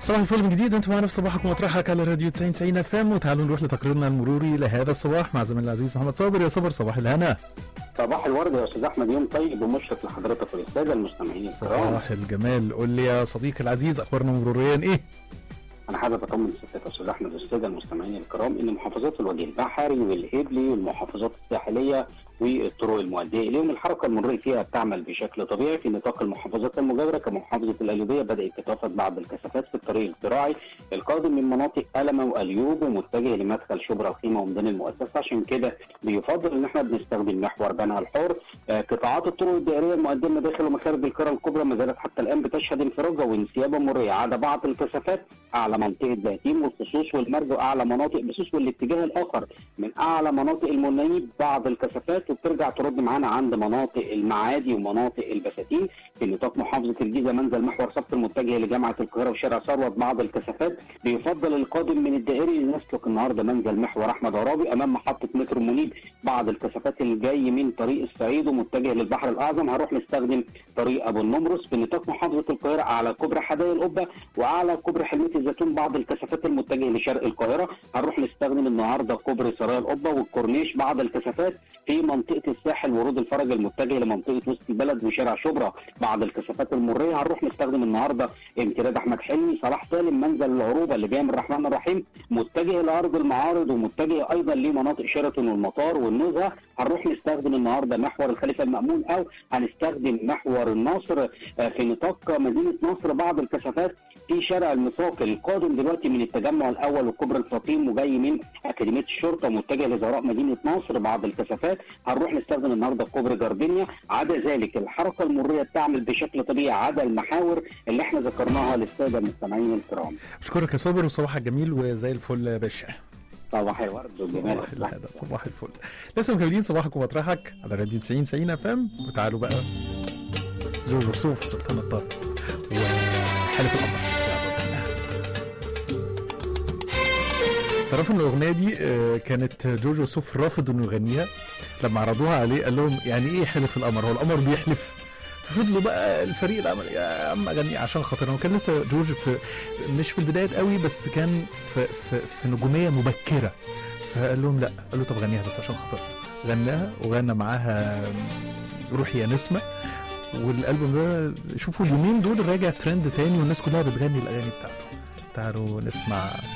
صباح الفل من جديد انتم معنا في صباحكم مطرحك على راديو 90 90 اف ام وتعالوا نروح لتقريرنا المروري لهذا الصباح مع زميلنا العزيز محمد صابر يا صبر صباح الهنا صباح الورد يا استاذ احمد يوم طيب ومشرق لحضرتك وللساده المستمعين الكرام صباح الجمال قول لي يا صديقي العزيز اخبارنا مروريا ايه انا حابب اطمن سيادتك يا استاذ احمد والساده المستمعين الكرام ان محافظات الوجه البحري والهبلي والمحافظات الساحليه والطرق المؤديه اليهم الحركه المروريه فيها بتعمل بشكل طبيعي في نطاق المحافظات المجاوره كمحافظه القليوبيه بدات تتوافد بعض الكثافات في الطريق الزراعي القادم من مناطق ألمة واليوب ومتجه لمدخل شبرا الخيمه وميدان المؤسسه عشان كده بيفضل ان احنا بنستخدم محور بنها الحر آه، قطاعات الطرق الدائريه المؤديه من داخل ومخارج القرى الكبرى ما زالت حتى الان بتشهد انفراجه وانسيابه مروريه عدا بعض الكثافات اعلى منطقه بهتيم والخصوص والمرج واعلى مناطق بسوس والاتجاه الاخر من اعلى مناطق المنايب بعض الكثافات وبترجع ترد معانا عند مناطق المعادي ومناطق البساتين في نطاق محافظه الجيزه منزل محور صف المتجه لجامعه القاهره وشارع ثروت بعض الكثافات بيفضل القادم من الدائري ان يسلك النهارده منزل محور احمد عرابي امام محطه مترو منيب بعض الكثافات اللي جاي من طريق الصعيد ومتجه للبحر الاعظم هنروح نستخدم طريق ابو النمرس في نطاق محافظه القاهره على كوبري حدائق القبه وعلى كوبري حلميه الزيتون بعض الكثافات المتجهه لشرق القاهره هنروح نستخدم النهارده كوبري سرايا القبه والكورنيش بعض الكثافات في منطقه الساحل ورود الفرج المتجه لمنطقه وسط البلد وشارع شبرا بعض الكثافات المريه هنروح نستخدم النهارده امتداد احمد حلمي صلاح سالم منزل العروبه اللي جاي من الرحمن الرحيم متجه لارض المعارض ومتجه ايضا لمناطق شيراتون والمطار والنزهه هنروح نستخدم النهارده محور الخليفه المامون او هنستخدم محور الناصر آه، في نطاق مدينه نصر بعض الكثافات في شارع المساق القادم دلوقتي من التجمع الاول وكوبري الفطيم وجاي من اكاديميه الشرطه متجه لزراء مدينه نصر بعض الكثافات هنروح نستخدم النهارده كوبري جاردينيا عدا ذلك الحركه المروريه بتعمل بشكل طبيعي عدا المحاور اللي احنا ذكرناها للساده المستمعين الكرام اشكرك يا صابر وصباحك جميل وزي الفل يا باشا صباح الورد والجمال صباح الهنا صباح الفل لسه مكملين صباحكم مطرحك على راديو 90 90 اف ام وتعالوا بقى جورج وسوف سلطان الطرب وحلف القمر تعرفوا ان الاغنيه دي آه، كانت جورج وسوف رافض انه يغنيها لما عرضوها عليه قال لهم يعني ايه حلف القمر هو القمر بيحلف ففضلوا بقى الفريق العمل يا عم اغني عشان خاطرنا وكان لسه جورج في مش في البدايات قوي بس كان في في, في نجوميه مبكره فقال لهم لا قال له طب غنيها بس عشان خاطرنا غناها وغنى معاها روحي يا نسمه والالبوم ده شوفوا اليومين دول راجع ترند تاني والناس كلها بتغني الاغاني بتاعته تعالوا نسمع